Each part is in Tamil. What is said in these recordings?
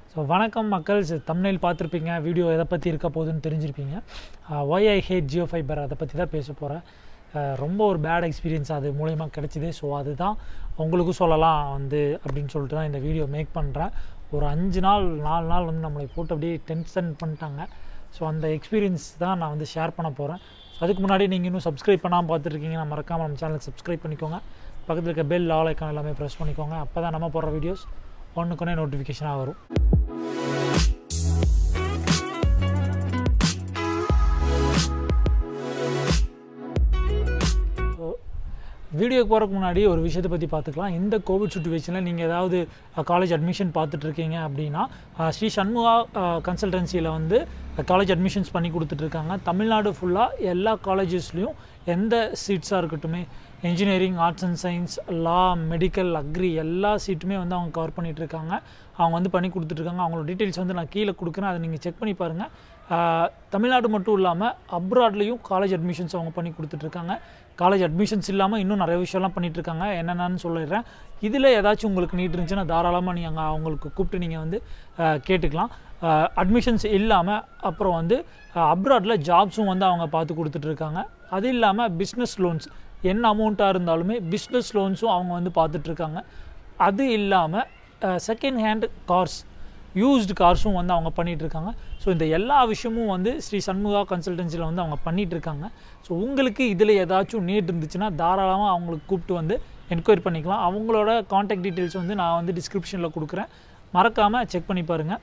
ஸோ வணக்கம் மக்கள் தமிழில் பார்த்துருப்பீங்க வீடியோ எதை பற்றி இருக்க போகுதுன்னு தெரிஞ்சிருப்பீங்க why I hate Jio fiber அதை பற்றி தான் பேச போகிறேன் ரொம்ப ஒரு பேட் எக்ஸ்பீரியன்ஸ் அது மூலயமா கிடச்சிது ஸோ அதுதான் உங்களுக்கும் சொல்லலாம் வந்து அப்படின்னு சொல்லிட்டு தான் இந்த வீடியோ மேக் பண்ணுறேன் ஒரு அஞ்சு நாள் நாலு நாள் வந்து நம்மளை போட்டு அப்படியே டென்ஷன் பண்ணிட்டாங்க ஸோ அந்த எக்ஸ்பீரியன்ஸ் தான் நான் வந்து ஷேர் பண்ண போகிறேன் ஸோ அதுக்கு முன்னாடி நீங்கள் இன்னும் சப்ஸ்கிரைப் பண்ணாமல் பார்த்துருக்கீங்கன்னா மறக்காமல் நம்ம சேனலுக்கு சப்ஸ்கிரைப் பண்ணிக்கோங்க பக்கத்தில் இருக்க பெல் ஆல் ஐக்கான் எல்லாமே ப்ரெஸ் பண்ணிக்கோங்க அப்போ தான் நம்ம போடுற வீடியோஸ் ஒன்றுக்குன்னே நோட்டிஃபிகேஷனாக வரும் வீடியோக்கு போகிறதுக்கு முன்னாடி ஒரு விஷயத்தை பற்றி பார்த்துக்கலாம் இந்த கோவிட் சுச்சுவேஷனில் நீங்கள் ஏதாவது காலேஜ் அட்மிஷன் பார்த்துட்ருக்கீங்க அப்படின்னா ஸ்ரீ சண்முகா கன்சல்டன்சியில் வந்து காலேஜ் அட்மிஷன்ஸ் பண்ணி கொடுத்துட்ருக்காங்க தமிழ்நாடு ஃபுல்லாக எல்லா காலேஜஸ்லேயும் எந்த சீட்ஸாக இருக்கட்டுமே engineering arts and science law medical agri எல்லா சீட்டுமே வந்து அவங்க கவர் பண்ணிகிட்ருக்காங்க அவங்க வந்து பண்ணி கொடுத்துட்ருக்காங்க அவங்களோட டீட்டெயில்ஸ் வந்து நான் கீழே கொடுக்குறேன் அதை நீங்கள் செக் பண்ணி பாருங்கள் தமிழ்நாடு மட்டும் இல்லாமல் அப்ராட்லேயும் காலேஜ் அட்மிஷன்ஸ் அவங்க பண்ணி கொடுத்துட்ருக்காங்க காலேஜ் அட்மிஷன்ஸ் இல்லாமல் இன்னும் நிறைய விஷயம்லாம் பண்ணிகிட்ருக்காங்க என்னென்னு சொல்லிடுறேன் இதில் ஏதாச்சும் உங்களுக்கு நீட் இருந்துச்சுன்னா தாராளமாக நீங்கள் அவங்களுக்கு கூப்பிட்டு நீங்கள் வந்து கேட்டுக்கலாம் அட்மிஷன்ஸ் இல்லாமல் அப்புறம் வந்து அப்ராடில் ஜாப்ஸும் வந்து அவங்க பார்த்து கொடுத்துட்ருக்காங்க அது இல்லாமல் பிஸ்னஸ் லோன்ஸ் என்ன அமௌண்ட்டாக இருந்தாலுமே பிஸ்னஸ் லோன்ஸும் அவங்க வந்து பார்த்துட்ருக்காங்க அது இல்லாமல் செகண்ட் ஹேண்ட் கார்ஸ் யூஸ்டு கார்ஸும் வந்து அவங்க பண்ணிகிட்ருக்காங்க ஸோ இந்த எல்லா விஷயமும் வந்து ஸ்ரீ சண்முகா கன்சல்டன்சியில் வந்து அவங்க பண்ணிகிட்ருக்காங்க ஸோ உங்களுக்கு இதில் ஏதாச்சும் நீட் இருந்துச்சுன்னா தாராளமாக அவங்களுக்கு கூப்பிட்டு வந்து என்கொயரி பண்ணிக்கலாம் அவங்களோட காண்டாக்ட் டீட்டெயில்ஸ் வந்து நான் வந்து டிஸ்கிரிப்ஷனில் கொடுக்குறேன் மறக்காமல் செக் பண்ணி பாருங்கள்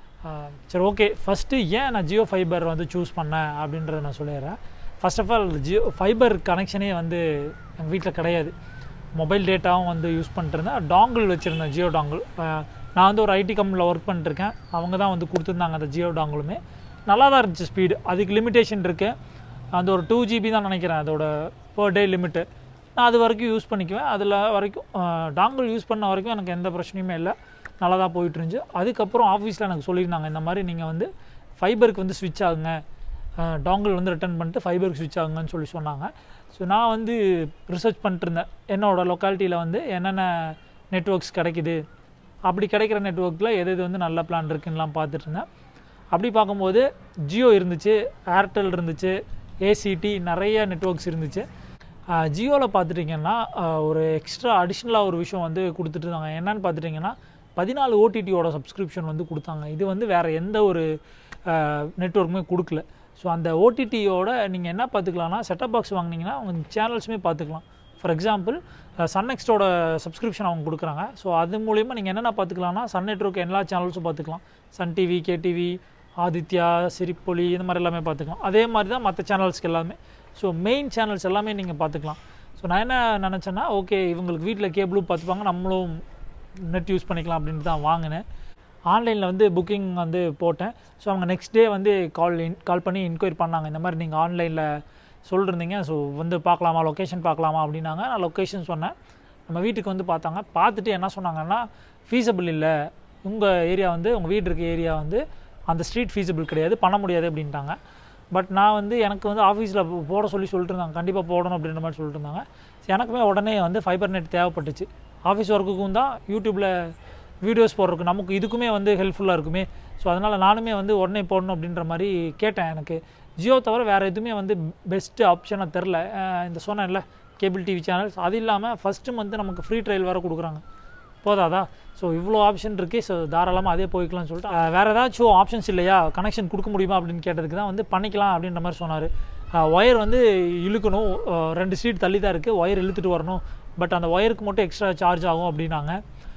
சரி ஓகே ஃபஸ்ட்டு ஏன் நான் ஜியோ ஃபைபர் வந்து சூஸ் பண்ணேன் அப்படின்றத நான் சொல்லிடுறேன் first of all Jio fiber கனெக்ஷனே வந்து எங்கள் வீட்டில் கிடையாது மொபைல் டேட்டாவும் வந்து யூஸ் பண்ணிட்டுருந்தேன் டாங்கிள் வச்சுருந்தேன் ஜியோ டாங்கிள் நான் வந்து ஒரு ஐடி கம்பெனியில் ஒர்க் பண்ணிட்டுருக்கேன் அவங்க தான் வந்து கொடுத்துருந்தாங்க அந்த ஜியோ டாங்கிளுமே நல்லா தான் இருந்துச்சு ஸ்பீடு அதுக்கு லிமிட்டேஷன் இருக்குது அந்த ஒரு டூ ஜிபி தான் நினைக்கிறேன் அதோட பர் டே லிமிட்டு நான் அது வரைக்கும் யூஸ் பண்ணிக்குவேன் அதில் வரைக்கும் டாங்கிள் யூஸ் பண்ண வரைக்கும் எனக்கு எந்த பிரச்சனையுமே இல்லை நல்லா தான் போயிட்டு இருந்துச்சு அதுக்கப்புறம் ஆஃபீஸில் எனக்கு சொல்லியிருந்தாங்க இந்த மாதிரி நீங்கள் வந்து ஃபைபருக்கு வந்து ஸ்விட்ச் ஆகுங்க டாங்கிள் வந்து ரிட்டர்ன் பண்ணிட்டு ஃபைபருக்கு ஸ்விட்ச் ஆகுங்கன்னு சொல்லி சொன்னாங்க ஸோ நான் வந்து ரிசர்ச் பண்ணிட்டு இருந்தேன் என்னோடய லொக்காலிட்டியில் வந்து என்னென்ன நெட்ஒர்க்ஸ் கிடைக்குது அப்படி கிடைக்கிற நெட்ஒர்க்கில் எது எது வந்து நல்ல பிளான் இருக்குன்னெலாம் பார்த்துட்டு இருந்தேன் அப்படி பார்க்கும்போது ஜியோ இருந்துச்சு ஏர்டெல் இருந்துச்சு ஏசிடி நிறைய நெட்ஒர்க்ஸ் இருந்துச்சு ஜியோவில் பார்த்துட்டிங்கன்னா ஒரு எக்ஸ்ட்ரா அடிஷ்னலாக ஒரு விஷயம் வந்து கொடுத்துட்டு இருந்தாங்க என்னன்னு பார்த்துட்டிங்கன்னா பதினாலு ஓடிடியோட சப்ஸ்கிரிப்ஷன் வந்து கொடுத்தாங்க இது வந்து வேறு எந்த ஒரு நெட்ஒர்க்குமே கொடுக்கல ஸோ அந்த ஓடிடியோட நீங்கள் என்ன பார்த்துக்கலாம்னா செட்டப் பாக்ஸ் வாங்கினீங்கன்னா உங்கள் சேனல்ஸுமே பார்த்துக்கலாம் ஃபார் எக்ஸாம்பிள் சன் நெக்ஸ்டோட சப்ஸ்கிரிப்ஷன் அவங்க கொடுக்குறாங்க ஸோ அது மூலிமா நீங்கள் என்னென்ன பார்த்துக்கலாம்னா சன் நெட்ஒர்க் எல்லா சேனல்ஸும் பார்த்துக்கலாம் Sun TV KTV Adithya Sirippoli இந்த மாதிரி எல்லாமே பார்த்துக்கலாம் அதே மாதிரி தான் மற்ற சேனல்ஸ்க்கு எல்லாமே ஸோ மெயின் சேனல்ஸ் எல்லாமே நீங்கள் பார்த்துக்கலாம் ஸோ நான் என்ன நினச்சேன்னா ஓகே இவங்களுக்கு வீட்டில் கேபிளும் பார்த்துப்பாங்க நம்மளும் நெட் யூஸ் பண்ணிக்கலாம் அப்படின்ட்டு தான் வாங்கினேன் ஆன்லைனில் வந்து புக்கிங் வந்து போட்டேன் ஸோ அவங்க நெக்ஸ்ட் டே வந்து கால் இன் கால் பண்ணி இன்கொயரி பண்ணாங்க இந்த மாதிரி நீங்கள் ஆன்லைனில் சொல்லிருந்தீங்க ஸோ வந்து பார்க்கலாமா லொக்கேஷன் பார்க்கலாமா அப்படின்னாங்க நான் லொக்கேஷன் சொன்னேன் நம்ம வீட்டுக்கு வந்து பார்த்தாங்க பார்த்துட்டு என்ன சொன்னாங்கன்னா ஃபீஸபிள் இல்லை உங்கள் ஏரியா வந்து உங்கள் வீடு இருக்க ஏரியா வந்து அந்த ஸ்ட்ரீட் ஃபீஸபிள் கிடையாது பண்ண முடியாது அப்படின்ட்டாங்க பட் நான் வந்து எனக்கு வந்து ஆஃபீஸில் போட சொல்லி சொல்லிட்டு இருந்தாங்க கண்டிப்பாக போடணும் அப்படின்ற மாதிரி சொல்லிட்டு இருந்தாங்க எனக்குமே உடனே வந்து ஃபைபர் நெட் தேவைப்பட்டுச்சு ஆஃபீஸ் ஒர்க்குக்கும் தான் யூடியூப்பில் வீடியோஸ் போடுறதுக்கு நமக்கு இதுக்குமே வந்து ஹெல்ப்ஃபுல்லாக இருக்குமே ஸோ அதனால் நானுமே வந்து உடனே போடணும் அப்படின்ற மாதிரி கேட்டேன் எனக்கு ஜியோ தவிர வேறு எதுவுமே வந்து பெஸ்ட்டு ஆப்ஷனாக தெரில இந்த சொன்னேன்ல கேபிள் டிவி சேனல்ஸ் அது இல்லாமல் ஃபஸ்ட்டு வந்து நமக்கு ஃப்ரீ ட்ரையல் வேறு கொடுக்குறாங்க போதாதா ஸோ இவ்வளோ ஆப்ஷன் இருக்குது ஸோ தாராளமாக அதே போய்க்கலாம்னு சொல்லிட்டு வேறு ஏதாச்சும் ஆப்ஷன்ஸ் இல்லையா கனெக்ஷன் கொடுக்க முடியுமா அப்படின்னு கேட்டதுக்கு தான் வந்து பண்ணிக்கலாம் அப்படின்ற மாதிரி சொன்னார் ஒயர் வந்து இழுக்கணும் ரெண்டு ஸ்ட்ரீட் தள்ளி தான் இருக்குது ஒயர் இழுத்துட்டு வரணும் பட் அந்த ஒயருக்கு மட்டும் எக்ஸ்ட்ரா சார்ஜ் ஆகும் அப்படின்னாங்க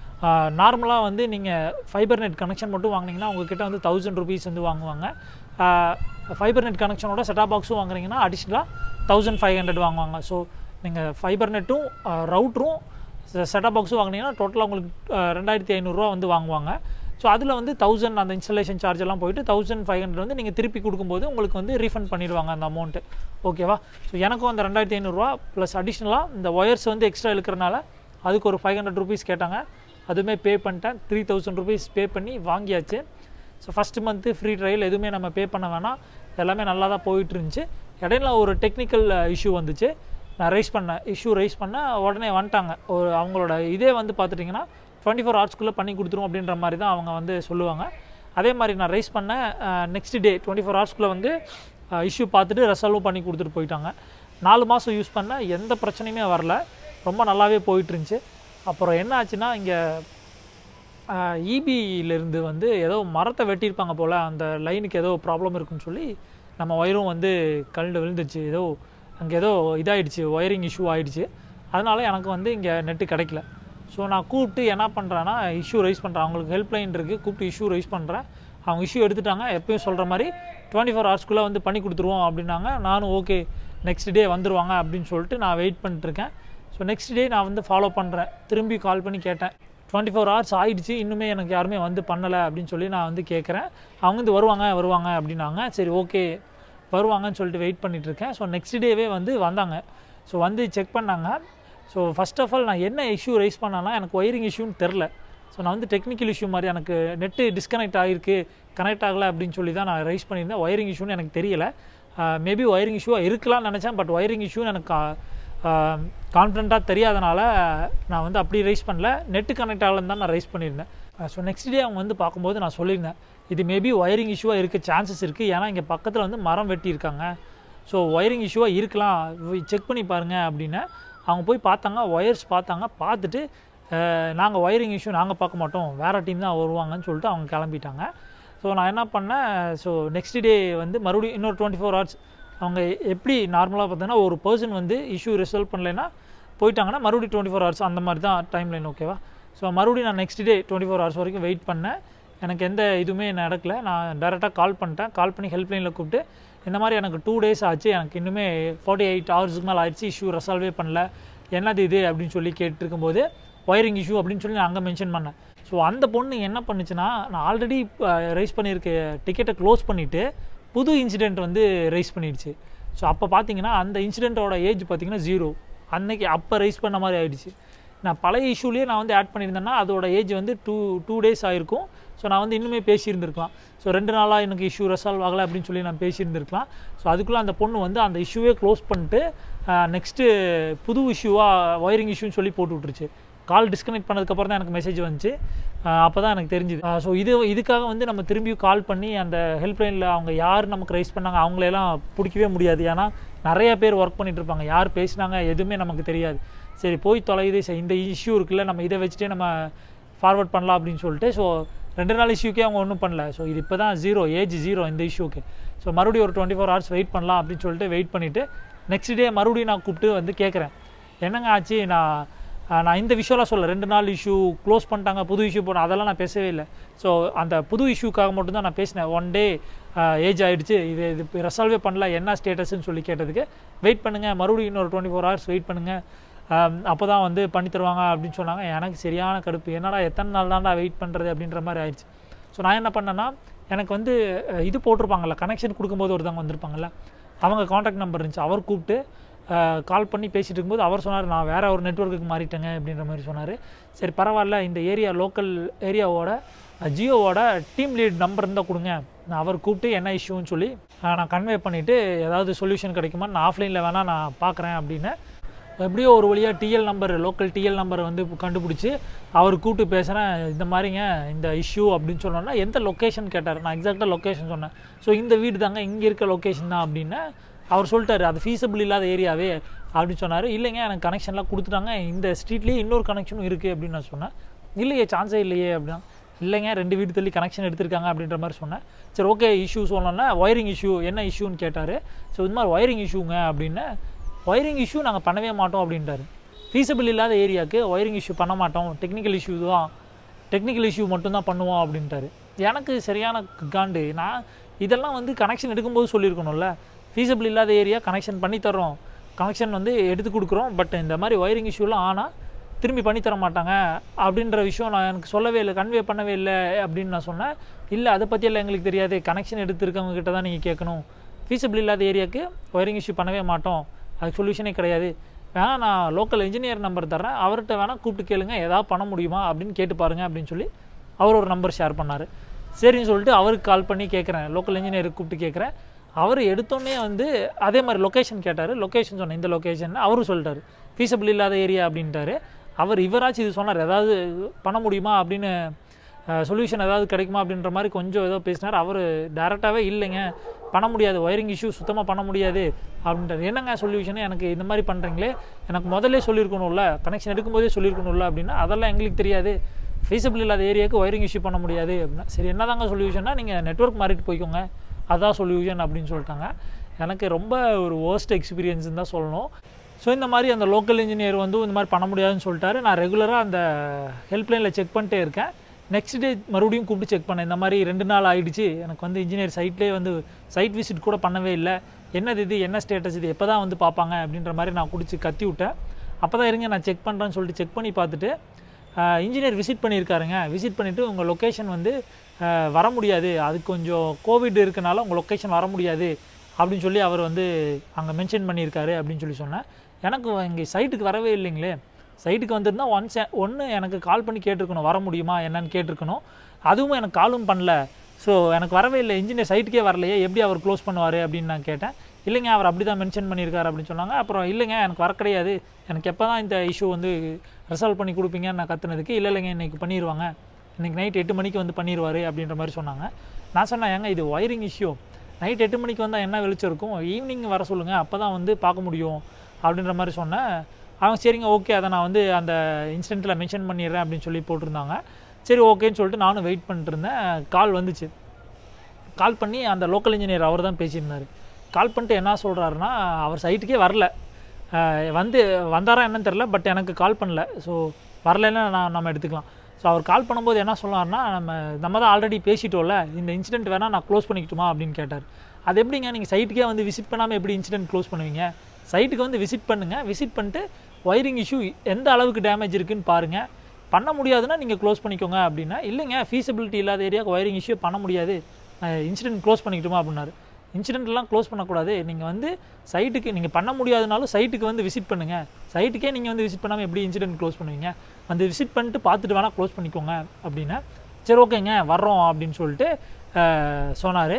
நார்மலாக வந்து நீங்கள் ஃபைபர் நெட் கனெக்ஷன் மட்டும் வாங்கினீங்கன்னா உங்ககிட்ட வந்து தௌசண்ட் ருபீஸ் வந்து வாங்குவாங்க ஃபைபர் நெட் கனெக்ஷனோட செட்டாப் பாக்ஸும் வாங்குறீங்கன்னா அடிஷ்னலாக தௌசண்ட் ஃபைவ் ஹண்ட்ரட் வாங்குவாங்க ஸோ நீங்கள் ஃபைபர் நெட்டும் ரவுட்ரும் செட்டாப் பாக்ஸும் வாங்கினீங்கன்னா டோட்டலாக உங்களுக்கு ரெண்டாயிரத்தி ஐநூறுரூவா வந்து வாங்குவாங்க ஸோ அதில் வந்து தௌசண்ட் அந்த இன்ஸ்டலேஷன் சார்ஜ் எல்லாம் போயிட்டு தௌசண்ட் ஃபைவ் ஹண்ட்ரட் வந்து நீங்கள் திருப்பி கொடுக்கும்போது உங்களுக்கு வந்து ரீஃபண்ட் பண்ணிடுவாங்க அந்த அமௌண்ட்டு ஓகேவா ஸோ எனக்கும் அந்த ரெண்டாயிரத்தி ஐநூறுரூவா ப்ளஸ் அடிஷ்னலாக இந்த ஒயர்ஸ் வந்து எக்ஸ்ட்ரா இழுக்கிறனால அதுக்கு ஒரு ஃபைவ் ஹண்ட்ரட் ருபீஸ் கேட்டாங்க அதுவுமே பே பண்ணிட்டேன் த்ரீ தௌசண்ட் ருபீஸ் பே பண்ணி வாங்கியாச்சு so first month free trial எதுவுமே நம்ம பே பண்ண வேணாம் எல்லாமே நல்லா தான் போயிட்டு இருந்துச்சு இடையில ஒரு டெக்னிக்கல் இஷ்யூ வந்துச்சு நான் ரைஸ் பண்ணேன் இஷ்யூ ரைஸ் பண்ண உடனே வந்துட்டாங்க ஒரு அவங்களோட இதே வந்து பார்த்துட்டிங்கன்னா டுவெண்ட்டி ஃபோர் ஹவர்ஸ்க்குள்ளே பண்ணி கொடுத்துரும் அப்படின்ற மாதிரி தான் அவங்க வந்து சொல்லுவாங்க அதே மாதிரி நான் ரைஸ் பண்ண நெக்ஸ்ட் டே டுவெண்ட்டி ஃபோர் ஹவர்ஸ்க்குள்ளே வந்து இஷ்யூ பார்த்துட்டு ரெசால்வ் பண்ணி கொடுத்துட்டு போயிட்டாங்க நாலு மாதம் யூஸ் பண்ண எந்த பிரச்சனையுமே வரல ரொம்ப நல்லாவே போயிட்டு இருந்துச்சு அப்புறம் என்ன ஆச்சுன்னா இங்கே இபியிலேருந்து வந்து ஏதோ மரத்தை வெட்டியிருப்பாங்க போல் அந்த லைனுக்கு ஏதோ ப்ராப்ளம் இருக்குன்னு சொல்லி நம்ம ஒயரும் வந்து கல்ண்டு விழுந்துச்சு ஏதோ அங்கே ஏதோ இதாயிடுச்சு ஒயரிங் இஷ்யூ ஆயிடுச்சு அதனால எனக்கு வந்து இங்கே நெட்டு கிடைக்கல ஸோ நான் கூப்பிட்டு என்ன பண்ணுறேன்னா இஷ்யூ ரைஸ் பண்ணுறேன் அவங்களுக்கு ஹெல்ப்லைன் இருக்குது கூப்பிட்டு இஷ்யூ ரைஸ் பண்ணுறேன் அவங்க இஷ்யூ எடுத்துட்டாங்க எப்பயும் சொல்கிற மாதிரி டுவெண்ட்டி ஃபோர் ஹவர்ஸ்க்குள்ளே வந்து பண்ணி கொடுத்துருவோம் அப்படின்னாங்க நானும் ஓகே நெக்ஸ்ட் டே வந்துருவாங்க அப்படின்னு சொல்லிட்டு நான் வெயிட் பண்ணிட்டுருக்கேன் ஸோ நெக்ஸ்ட் டே நான் வந்து ஃபாலோ பண்ணுறேன் திரும்பி கால் பண்ணி கேட்டேன் டுவெண்ட்டி ஃபோர் ஹவர்ஸ் ஆயிடுச்சு இன்னுமே எனக்கு யாருமே வந்து பண்ணலை அப்படின்னு சொல்லி நான் வந்து கேட்குறேன் அவங்க வந்து வருவாங்க வருவாங்க அப்படின்னாங்க சரி ஓகே வருவாங்கன்னு சொல்லிட்டு வெயிட் பண்ணிட்டு இருக்கேன் ஸோ நெக்ஸ்ட் டேவே வந்து வந்தாங்க ஸோ வந்து செக் பண்ணாங்க ஸோ ஃபர்ஸ்ட் ஆஃப் ஆல் நான் என்ன இஷ்யூ ரைஸ் பண்ணேன்னா எனக்கு ஒயரிங் இஷ்யூன்னு தெரில ஸோ நான் வந்து டெக்னிக்கல் இஷ்யூ மாதிரி எனக்கு நெட்டு டிஸ்கனெக்ட் ஆகிருக்கு கனெக்ட் ஆகலை அப்படின்னு சொல்லி தான் நான் ரைஸ் பண்ணியிருந்தேன் ஒயரிங் இஷ்யூன்னு எனக்கு தெரியல மேபி ஒயரிங் இஷ்யூவாக இருக்கலாம்னு நினச்சேன் பட் ஒயரிங் இஷ்யூன்னு எனக்கு கான்ஃபிடண்ட்டாக தெரியாதனால நான் வந்து அப்படி ரைஸ் பண்ணல நெட்டு கனெக்ட் ஆகலன்னு தான் நான் ரைஸ் பண்ணியிருந்தேன் ஸோ நெக்ஸ்ட் டே அவங்க வந்து பார்க்கும்போது நான் சொல்லியிருந்தேன் இது மேபி ஒயரிங் இஷ்யூவாக இருக்க சான்சஸ் இருக்குது ஏன்னா இங்கே பக்கத்தில் வந்து மரம் வெட்டியிருக்காங்க ஸோ ஒயரிங் இஷ்யூவாக இருக்கலாம் செக் பண்ணி பாருங்கள் அப்படின்னு அவங்க போய் பார்த்தாங்க ஒயர்ஸ் பார்த்தாங்க பார்த்துட்டு நாங்கள் ஒயரிங் இஷ்யூ நாங்கள் பார்க்க மாட்டோம் வேறு டீம் தான் வருவாங்கன்னு சொல்லிட்டு அவங்க கிளம்பிட்டாங்க ஸோ நான் என்ன பண்ணேன் ஸோ நெக்ஸ்ட் டே வந்து மறுபடியும் இன்னொரு டுவெண்ட்டி ஃபோர் ஹவர்ஸ் அவங்க எப்படி நார்மலாக பார்த்தீங்கன்னா ஒரு பர்சன் வந்து இஷ்யூ ரிசல்வ் பண்ணலைன்னா போயிட்டாங்கன்னா மறுபடியும் டுவெண்ட்டி ஃபோர் ஹவர்ஸ் அந்த மாதிரி தான் டைம் லைன் ஓகேவா ஸோ மறுபடியும் நான் next day twenty four hours வரைக்கும் வெயிட் பண்ணேன் எனக்கு எந்த இதுவுமே நடக்கல நான் டேரெக்டாக கால் பண்ணிட்டேன் கால் பண்ணி ஹெல்ப்லைனில் கூப்பிட்டு இந்த மாதிரி எனக்கு டூ டேஸ் ஆச்சு எனக்கு இன்னுமே ஃபார்ட்டி எயிட் ஹவர்ஸுக்கு மேலே ஆயிடுச்சு இஷ்யூ ரெசால்வே பண்ணல என்னது இது அப்படின்னு சொல்லி கேட்டிருக்கும்போது ஒயரிங் இஷ்யூ அப்படின்னு சொல்லி நான் அங்கே மென்ஷன் பண்ணேன் ஸோ அந்த பொண்ணு என்ன பண்ணுச்சுன்னா நான் ஆல்ரெடி ரைஸ் பண்ணியிருக்க டிக்கெட்டை க்ளோஸ் பண்ணிவிட்டு புது இன்சிடெண்ட் வந்து ரைஸ் பண்ணிடுச்சு ஸோ அப்போ பார்த்தீங்கன்னா அந்த இன்சிடெண்ட்டோட ஏஜ் பார்த்தீங்கன்னா ஜீரோ அன்னைக்கு அப்போ ரைஸ் பண்ண மாதிரி ஆயிடுச்சு நான் பழைய இஷ்யூலேயே நான் வந்து ஆட் பண்ணியிருந்தேன்னா அதோட ஏஜ் வந்து டூ டூ டேஸ் ஆயிருக்கும் ஸோ நான் வந்து இன்னுமே பேசியிருந்திருக்கலாம் ஸோ ரெண்டு நாளாக எனக்கு இஷ்யூ ரெசால்வ் ஆகலை அப்படின்னு சொல்லி நான் பேசியிருந்திருக்கலாம் ஸோ அதுக்குள்ளே அந்த பொண்ணு வந்து அந்த இஷ்யூவே க்ளோஸ் பண்ணிட்டு நெக்ஸ்ட்டு புது இஷ்யூவாக ஒயரிங் இஷ்யூன்னு சொல்லி போட்டு விட்டுருச்சு கால் டிஸ்கனெக்ட் பண்ணதுக்கப்புறம் தான் எனக்கு மெசேஜ் வந்துச்சு அப்போ தான் எனக்கு தெரிஞ்சுது ஸோ இது இதுக்காக வந்து நம்ம திரும்பியும் கால் பண்ணி அந்த ஹெல்ப்லைனில் அவங்க யார் நமக்கு ரைஸ் பண்ணாங்க அவங்களெல்லாம் பிடிக்கவே முடியாது ஏன்னா நிறைய பேர் ஒர்க் பண்ணிட்டு இருப்பாங்க யார் பேசினாங்க எதுவுமே நமக்கு தெரியாது சரி போய் தொலையுது சரி இந்த இஷ்யூ இருக்குல்ல நம்ம இதை வச்சுட்டே நம்ம ஃபார்வர்ட் பண்ணலாம் அப்படின்னு சொல்லிட்டு ஸோ ரெண்டு நாள் இஷ்யூக்கே அவங்க ஒன்றும் பண்ணல ஸோ இது இப்போ தான் ஜீரோ ஏஜ் ஜீரோ இந்த இஷ்யூக்கு ஸோ மறுபடியும் ஒரு டுவெண்ட்டி ஃபோர் ஹவர்ஸ் வெயிட் பண்ணலாம் அப்படின்னு சொல்லிட்டு வெயிட் பண்ணிவிட்டு நெக்ஸ்ட் டே மறுபடியும் நான் கூப்பிட்டு வந்து கேட்குறேன் என்னங்க ஆச்சு நான் நான் இந்த விஷயம்லாம் சொல்ல ரெண்டு நாள் இஷ்யூ க்ளோஸ் பண்ணிட்டாங்க புது இஷ்யூ போன அதெல்லாம் நான் பேசவே இல்லை ஸோ அந்த புது இஷ்யூக்காக மட்டும்தான் நான் பேசினேன் ஒன் டே ஏஜ் ஆகிடுச்சு இது இது ரெசால்வே பண்ணல என்ன ஸ்டேட்டஸ்ன்னு சொல்லி கேட்டதுக்கு வெயிட் பண்ணுங்கள் மறுபடியும் இன்னொரு டுவெண்ட்டி ஃபோர் ஹவர்ஸ் வெயிட் பண்ணுங்கள் அப்போ தான் வந்து பண்ணி தருவாங்க அப்படின்னு சொன்னாங்க எனக்கு சரியான கடுப்பு என்னடா எத்தனை நாள் தான்டா வெயிட் பண்ணுறது அப்படின்ற மாதிரி ஆயிடுச்சு ஸோ நான் என்ன பண்ணேன்னா எனக்கு வந்து இது போட்டிருப்பாங்கல்ல கனெக்ஷன் கொடுக்கும்போது ஒருத்தவங்க வந்திருப்பாங்கல்ல அவங்க காண்டாக்ட் நம்பர் இருந்துச்சு அவர் கூப்பிட்டு கால் பண்ணி பேசிட்டு இருக்கும்போது அவர் சொன்னார் நான் வேறு ஒரு நெட்ஒர்க்குக்கு மாறிட்டேங்க அப்படின்ற மாதிரி சொன்னார் சரி பரவாயில்ல இந்த ஏரியா லோக்கல் ஏரியாவோட ஜியோவோட டீம் லீட் நம்பர் இருந்தால் கொடுங்க நான் அவர் கூப்பிட்டு என்ன இஷ்யூன்னு சொல்லி நான் கன்வே பண்ணிவிட்டு ஏதாவது சொல்யூஷன் கிடைக்குமா நான் ஆஃப்லைனில் வேணால் நான் பார்க்குறேன் அப்படின்னு எப்படியோ ஒரு வழியாக TL number local TL number வந்து கண்டுபிடிச்சி அவர் கூப்பிட்டு பேசுகிறேன் இந்த மாதிரிங்க இந்த இஷ்யூ அப்படின்னு சொன்னோன்னா எந்த லொக்கேஷன் கேட்டார் நான் எக்ஸாக்டாக லொக்கேஷன் சொன்னேன் ஸோ இந்த வீடு தாங்க இங்கே இருக்க லொக்கேஷன் தான் அப்படின்னு அவர் சொல்லிட்டாரு அது ஃபீஸபிள் இல்லாத ஏரியாவே அப்படின்னு சொன்னார் இல்லைங்க எனக்கு கனெக்ஷன்லாம் கொடுத்துட்டாங்க இந்த ஸ்ட்ரீட்லேயே இன்னொரு கனெக்ஷனும் இருக்குது அப்படின்னு நான் சொன்னேன் இல்லையே சான்ஸே இல்லையே அப்படின்னா இல்லைங்க ரெண்டு வீடு தள்ளி கனெக்ஷன் எடுத்திருக்காங்க அப்படின்ற மாதிரி சொன்னேன் சரி ஓகே இஷ்யூ சொன்னோன்னா ஒயரிங் இஷ்யூ என்ன இஷ்யூன்னு கேட்டார் ஸோ இது மாதிரி ஒயரிங் இஷ்யூங்க அப்படின்னு ஒயரிங் இஷ்யூ நாங்கள் பண்ணவே மாட்டோம் அப்படின்ட்டாரு ஃபீஸபிள் இல்லாத ஏரியாவுக்கு ஒயரிங் இஷ்யூ பண்ண மாட்டோம் டெக்னிக்கல் இஷ்யூ தான் டெக்னிக்கல் இஷ்யூ மட்டும்தான் பண்ணுவோம் அப்படின்ட்டாரு எனக்கு சரியான காண்டு நான் இதெல்லாம் வந்து கனெக்ஷன் எடுக்கும்போது சொல்லியிருக்கணும்ல ஃபீஸபிள் இல்லாத ஏரியா கனெக்ஷன் பண்ணி தர்றோம் கனெக்ஷன் வந்து எடுத்து கொடுக்குறோம் பட் இந்த மாதிரி ஒயரிங் இஷ்யூலாம் ஆனால் திரும்பி பண்ணி தர மாட்டாங்க அப்படின்ற விஷயம் நான் எனக்கு சொல்லவே இல்லை கன்வே பண்ணவே இல்லை அப்படின்னு நான் சொன்னேன் இல்லை அதை பற்றியெல்லாம் எங்களுக்கு தெரியாது கனெக்ஷன் எடுத்துருக்கவங்க கிட்ட தான் நீங்கள் கேட்கணும் ஃபீஸபிள் இல்லாத ஏரியாவுக்கு ஒயரிங் இஷ்யூ பண்ணவே மாட்டோம் அதுக்கு சொல்யூஷனே கிடையாது வேணா நான் லோக்கல் இன்ஜினியர் நம்பர் தரேன் அவர்கிட்ட வேணால் கூப்பிட்டு கேளுங்க ஏதாவது பண்ண முடியுமா அப்படின்னு கேட்டு பாருங்க அப்படின்னு சொல்லி அவர் ஒரு நம்பர் ஷேர் பண்ணார் சரின்னு சொல்லிட்டு அவருக்கு கால் பண்ணி கேட்குறேன் லோக்கல் இன்ஜினியருக்கு கூப்பிட்டு கேட்குறேன் அவர் எடுத்தோடனே வந்து அதே மாதிரி லொக்கேஷன் கேட்டார் லொக்கேஷன் சொன்னேன் இந்த லொக்கேஷன் அவரும் சொல்லிட்டாரு ஃபீஸபிள் இல்லாத ஏரியா அப்படின்ட்டாரு அவர் இவராச்சும் இது சொன்னார் ஏதாவது பண்ண முடியுமா அப்படின்னு சொல்யூஷன் ஏதாவது கிடைக்குமா அப்படின்ற மாதிரி கொஞ்சம் ஏதோ பேசினார் அவர் டேரெக்டாகவே இல்லைங்க பண்ண முடியாது ஒயரிங் இஷ்யூ சுத்தமாக பண்ண முடியாது அப்படின்றார் என்னங்க சொல்யூஷனு எனக்கு இந்த மாதிரி பண்ணுறீங்களே எனக்கு முதல்ல சொல்லியிருக்கணும்ல கனெக்ஷன் எடுக்கும்போதே சொல்லியிருக்கணும்ல அப்படின்னா அதெல்லாம் எங்களுக்கு தெரியாது ஃபீஸபிள் இல்லாத ஏரியாவுக்கு ஒயரிங் இஷ்யூ பண்ண முடியாது அப்படின்னா சரி என்னதாங்க சொல்யூஷன்னா நீங்கள் நெட்ஒர்க் மாறிட்டு போய்க்கோங்க அதான் சொல்யூஷன் அப்படின்னு சொல்லிட்டாங்க எனக்கு ரொம்ப ஒரு worst எக்ஸ்பீரியன்ஸ்னு தான் சொல்லணும் ஸோ இந்த மாதிரி அந்த லோக்கல் இன்ஜினியர் வந்து இந்த மாதிரி பண்ண முடியாதுன்னு சொல்லிட்டாரு நான் ரெகுலராக அந்த ஹெல்ப்லைனில் செக் பண்ணிட்டே இருக்கேன் நெக்ஸ்ட் டே மறுபடியும் கூப்பிட்டு செக் பண்ணேன் இந்த மாதிரி ரெண்டு நாள் ஆயிடுச்சு எனக்கு வந்து இன்ஜினியர் சைட்லேயே வந்து சைட் விசிட் கூட பண்ணவே இல்லை என்னது இது என்ன ஸ்டேட்டஸ் இது எப்போ தான் வந்து பார்ப்பாங்க அப்படின்ற மாதிரி நான் குடிச்சு கத்தி விட்டேன் அப்போ தான் இருங்க நான் செக் பண்ணுறேன்னு சொல்லிட்டு செக் பண்ணி பார்த்துட்டு இன்ஜினியர் விசிட் பண்ணியிருக்காருங்க விசிட் பண்ணிவிட்டு உங்கள் லொக்கேஷன் வந்து ஆஹ், வர முடியாது அது கொஞ்சம் கோவிட் இருக்கனால உங்கள் லொக்கேஷன் வர முடியாது அப்படின்னு சொல்லி அவர் வந்து அங்கே மென்ஷன் பண்ணியிருக்காரு அப்படின்னு சொல்லி சொன்னேன் எனக்கு இங்கே சைட்டுக்கு வரவே இல்லைங்களே சைட்டுக்கு வந்திருந்தா ஒன்ஸ் ஒன்று எனக்கு கால் பண்ணி கேட்டிருக்கணும் வர முடியுமா என்னன்னு கேட்டிருக்கணும் அதுவும் எனக்கு காலும் பண்ணல ஸோ எனக்கு வரவே இல்லை இன்ஜினியர் சைட்டுக்கே வரலையே எப்படி அவர் க்ளோஸ் பண்ணுவார் அப்படின்னு நான் கேட்டேன் இல்லைங்க அவர் அப்படி தான் மென்ஷன் பண்ணியிருக்காரு அப்படின்னு சொன்னாங்க அப்புறம் இல்லைங்க எனக்கு வர கிடையாது எனக்கு எப்போ தான் இந்த இஷ்யூ வந்து ரிசால்வ் பண்ணி கொடுப்பீங்கன்னு நான் கத்துனதுக்கு இல்லை இல்லைங்க இன்றைக்கி பண்ணிடுவாங்க இன்றைக்கி நைட் எட்டு மணிக்கு வந்து பண்ணிடுவார் அப்படின்ற மாதிரி சொன்னாங்க நான் சொன்னேன் ஏங்க இது ஒயரிங் இஷ்யூ நைட் எட்டு மணிக்கு வந்தால் என்ன வெளிச்சம் இருக்கும் ஈவினிங் வர சொல்லுங்கள் அப்போ தான் வந்து பார்க்க முடியும் அப்படின்ற மாதிரி சொன்னேன் அவங்க சரிங்க ஓகே அதை நான் வந்து அந்த இன்சிடெண்ட்டில் மென்ஷன் பண்ணிடுறேன் அப்படின்னு சொல்லி போட்டிருந்தாங்க சரி ஓகேன்னு சொல்லிட்டு நானும் வெயிட் பண்ணிட்டு இருந்தேன் கால் வந்துச்சு கால் பண்ணி அந்த லோக்கல் இன்ஜினியர் அவர் தான் பேசியிருந்தார் கால் பண்ணிட்டு என்ன சொல்கிறாருன்னா அவர் சைட்டுக்கே வரல அஹ் வந்து வந்தாரா என்னன்னு தெரில பட் எனக்கு கால் பண்ணல ஸோ வரலைன்னா நான் நம்ம எடுத்துக்கலாம் ஸோ அவர் கால் பண்ணும்போது என்ன சொன்னார்னா நம்ம நம்ம தான் ஆல்ரெடி பேசிட்டோம்ல இந்த இன்சிடென்ட் வேணால் நான் க்ளோஸ் பண்ணிக்கிட்டுமா அப்படின்னு கேட்டார் அது எப்படிங்க நீங்கள் சைட்டுக்கே வந்து விசிட் பண்ணாமல் எப்படி இன்சிடென்ட் க்ளோஸ் பண்ணுவீங்க சைட்டுக்கு வந்து விசிட் பண்ணுங்கள் விசிட் பண்ணிட்டு ஒயரிங் இஷ்யூ எந்த அளவுக்கு டேமேஜ் இருக்குன்னு பாருங்கள் பண்ண முடியாதுன்னா நீங்கள் க்ளோஸ் பண்ணிக்கோங்க அப்படின்னா இல்லைங்க ஃபீஸிபிலிட்டி இல்லாத ஏரியாவுக்கு ஒயரிங் இஷ்யூ பண்ண முடியாது இன்சிடென்ட் க்ளோஸ் பண்ணிக்கிட்டுமா அப்படின்னாரு இன்சிடென்ட்லாம் க்ளோஸ் பண்ணக்கூடாது நீங்கள் வந்து சைட்டுக்கு நீங்கள் பண்ண முடியாதுனாலும் சைட்டுக்கு வந்து விசிட் பண்ணுங்கள் சைட்டுக்கே நீங்கள் வந்து விசிட் பண்ணாமல் எப்படி இன்சிடென்ட் க்ளோஸ் பண்ணுவீங்க வந்து விசிட் பண்ணிட்டு பார்த்துட்டு வேணால் க்ளோஸ் பண்ணிக்கோங்க அப்படின்னா சரி ஓகேங்க வர்றோம் அப்படின்னு சொல்லிட்டு சொன்னார்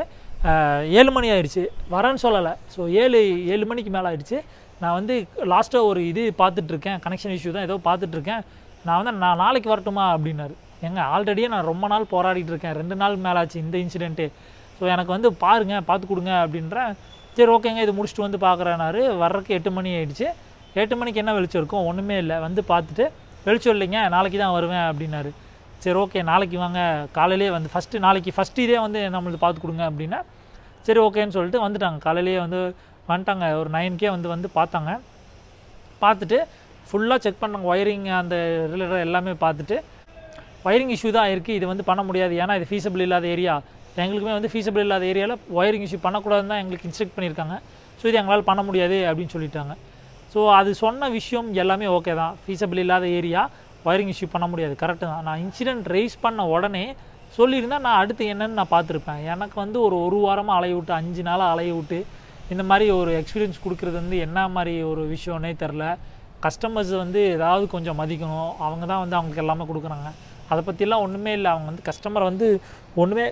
ஏழு மணி ஆயிடுச்சு வரேன்னு சொல்லலை ஸோ ஏழு ஏழு மணிக்கு மேலே ஆயிடுச்சு நான் வந்து லாஸ்ட்டாக ஒரு இது பார்த்துட்ருக்கேன் கனெக்ஷன் இஷ்யூ தான் ஏதோ பார்த்துட்ருக்கேன் நான் வந்து நான் நாளைக்கு வரட்டுமா அப்படின்னாரு ஏங்க ஆல்ரெடியே நான் ரொம்ப நாள் போராடிட்டு இருக்கேன் ரெண்டு நாள் மேலே ஆச்சு இந்த இன்சிடென்ட்டு ஸோ எனக்கு வந்து பாருங்க பார்த்து கொடுங்க அப்படின்றேன் சரி ஓகேங்க இது முடிச்சுட்டு வந்து பார்க்குறேனாரு வர்றதுக்கு எட்டு மணி ஆயிடுச்சு எட்டு மணிக்கு என்ன வெளிச்சம் இருக்கும் ஒன்றுமே இல்லை வந்து பார்த்துட்டு வெளிச்சம் இல்லைங்க நாளைக்கு தான் வருவேன் அப்படின்னாரு சரி ஓகே நாளைக்கு வாங்க காலையிலேயே வந்து ஃபஸ்ட்டு நாளைக்கு ஃபஸ்ட்டு இதே வந்து நம்மளுக்கு பார்த்து கொடுங்க அப்படின்னா சரி ஓகேன்னு சொல்லிட்டு வந்துட்டாங்க காலையிலேயே வந்து வந்துட்டாங்க ஒரு நைன்கே வந்து வந்து பார்த்தாங்க பார்த்துட்டு ஃபுல்லாக செக் பண்ணாங்க ஒயரிங் அந்த ரிலேட்டட் எல்லாமே பார்த்துட்டு ஒயரிங் இஷ்யூ தான் இருக்குது இது வந்து பண்ண முடியாது ஏன்னா இது ஃபீஸபிள் இல்லாத ஏரியா எங்களுக்குமே வந்து ஃபீஸபிள் இல்லாத ஏரியாவில் ஒயரிங் இஷ்யூ பண்ணக்கூடாதுன்னு தான் எங்களுக்கு இன்ஸ்ட்ரக்ட் பண்ணியிருக்காங்க ஸோ இது எங்களால் பண்ண முடியாது அப்படின்னு சொல்லிட்டாங்க ஸோ அது சொன்ன விஷயம் எல்லாமே ஓகே தான் ஃபீஸபிள் இல்லாத ஏரியா ஒயரிங் இஷ்யூ பண்ண முடியாது கரெக்டு தான் நான் இன்சிடென்ட் ரைஸ் பண்ண உடனே சொல்லியிருந்தா நான் அடுத்து என்னன்னு நான் பார்த்துருப்பேன் எனக்கு வந்து ஒரு ஒரு வாரமாக அலைய விட்டு அஞ்சு நாளாக அலைய விட்டு இந்த மாதிரி ஒரு எக்ஸ்பீரியன்ஸ் கொடுக்குறது வந்து என்ன மாதிரி ஒரு விஷயம்னே தெரில கஸ்டமர்ஸ் வந்து ஏதாவது கொஞ்சம் மதிக்கணும் அவங்க தான் வந்து அவங்களுக்கு எல்லாமே கொடுக்குறாங்க அதை பற்றிலாம் ஒன்றுமே இல்லை அவங்க வந்து கஸ்டமரை வந்து ஒன்றுமே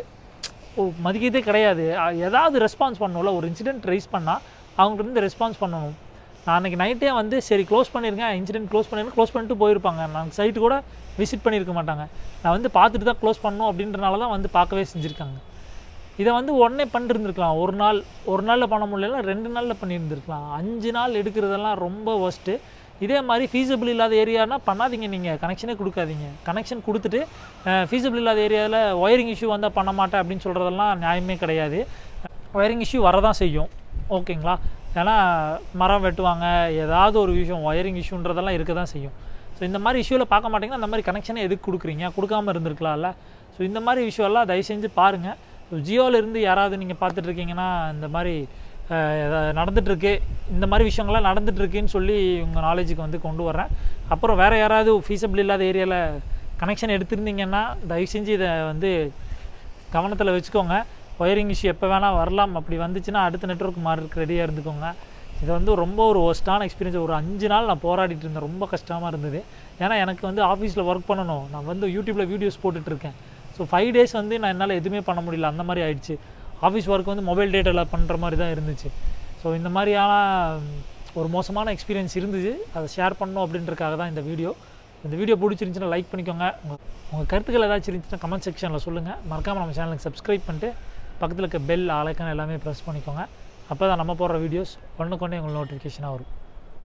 ஓ, மதிக்கிறதே கிடையாது அ- ஏதாவது ரெஸ்பான்ஸ் பண்ணணும்ல ஒரு இன்சிடென்ட் ரைஸ் பண்ணால் அவங்கள்ட்ட இருந்து ரெஸ்பான்ஸ் பண்ணணும் நான் அன்றைக்கி நைட்டே வந்து சரி க்ளோஸ் பண்ணிருங்க இன்சிடென்ட் க்ளோஸ் பண்ணிருங்க க்ளோஸ் பண்ணிட்டு போயிருப்பாங்க நான் சைட்டு கூட விசிட் பண்ணியிருக்க மாட்டாங்க நான் வந்து பார்த்துட்டு தான் க்ளோஸ் பண்ணணும் அப்படின்றனால தான் வந்து பார்க்கவே செஞ்சுருக்காங்க இதை வந்து உடனே பண்ணிருந்துருக்கலாம் ஒரு நாள் ஒரு நாளில் பண்ண முடியல ரெண்டு நாளில் பண்ணியிருந்துருக்கலாம் அஞ்சு நாள் எடுக்கிறதெல்லாம் ரொம்ப ஒஸ்ட்டு இதே மாதிரி ஃபீஸபிள் இல்லாத ஏரியானா பண்ணாதீங்க நீங்கள் கனெக்ஷனே கொடுக்காதீங்க கனெக்ஷன் கொடுத்துட்டு ஃபீஸபிள் இல்லாத ஏரியாவில் ஒயரிங் இஷ்யூ வந்தால் பண்ண மாட்டேன் அப்படின்னு சொல்கிறதெல்லாம் நியாயமே கிடையாது ஒயரிங் இஷ்யூ வரதான் செய்யும் ஓகேங்களா ஏன்னா மரம் வெட்டுவாங்க ஏதாவது ஒரு விஷயம் ஒயரிங் இஷ்யூன்றதெல்லாம் இருக்க தான் செய்யும் ஸோ இந்த மாதிரி இஷ்யூவில் பார்க்க மாட்டீங்கன்னா அந்த மாதிரி கனெக்ஷனை எதுக்கு கொடுக்குறீங்க கொடுக்காம இருந்திருக்கலாம்ல ஸோ இந்த மாதிரி விஷயம்லாம் தயவு செஞ்சு பாருங்கள் ஸோ ஜியோவில் இருந்து யாராவது நீங்கள் பார்த்துட்டு இருக்கீங்கன்னா இந்த மாதிரி அஹ், எதா- நடந்துட்டுருக்கு இந்த மாதிரி விஷயங்கள்லாம் நடந்துட்டுருக்குன்னு சொல்லி உங்கள் நாலேஜுக்கு வந்து கொண்டு வரேன் அப்புறம் வேறு யாராவது ஃபீஸபிள் இல்லாத ஏரியாவில் கனெக்ஷன் எடுத்திருந்தீங்கன்னா தயவு செஞ்சு இதை வந்து கவனத்தில் வச்சுக்கோங்க ஒயரிங் இஷ்யூ எப்போ வேணால் வரலாம் அப்படி வந்துச்சுன்னா அடுத்த நெட்ஒர்க் மாறதுக்கு ரெடியாக இருந்துக்கோங்க இது வந்து ரொம்ப ஒரு ஒஸ்ட்டான எக்ஸ்பீரியன்ஸ் ஒரு அஞ்சு நாள் நான் போராடிட்டு இருந்தேன் ரொம்ப கஷ்டமாக இருந்தது ஏன்னா எனக்கு வந்து ஆஃபீஸில் ஒர்க் பண்ணணும் நான் வந்து யூடியூப்பில் வீடியோஸ் போட்டுட்ருக்கேன் ஸோ ஃபைவ் டேஸ் வந்து நான் என்னால் எதுவுமே பண்ண முடியல அந்த மாதிரி ஆயிடுச்சு ஆஃபீஸ் ஒர்க் வந்து மொபைல் டேட்டாவில் பண்ணுற மாதிரி தான் இருந்துச்சு ஸோ இந்த மாதிரியான ம், ஒரு மோசமான எக்ஸ்பீரியன்ஸ் இருந்துச்சு அதை ஷேர் பண்ணணும் அப்படின்றதுக்காக தான் இந்த வீடியோ இந்த வீடியோ பிடிச்சிருந்துச்சுன்னா லைக் பண்ணிக்கோங்க உங்கள் உங்கள் கருத்துக்கள் ஏதாச்சும் இருந்துச்சுன்னா கமெண்ட் செக்ஷனில் சொல்லுங்கள் மறக்காமல் நம்ம சேனலுக்கு சப்ஸ்கிரைப் பண்ணிட்டு பக்கத்தில் இருக்க பெல் ஆலைக்கான எல்லாமே ப்ரெஸ் பண்ணிக்கோங்க அப்போ தான் நம்ம போடுற வீடியோஸ் ஒன்றுக்கு ஒன்று உங்களுக்கு நோட்டிஃபிகேஷனாக வரும்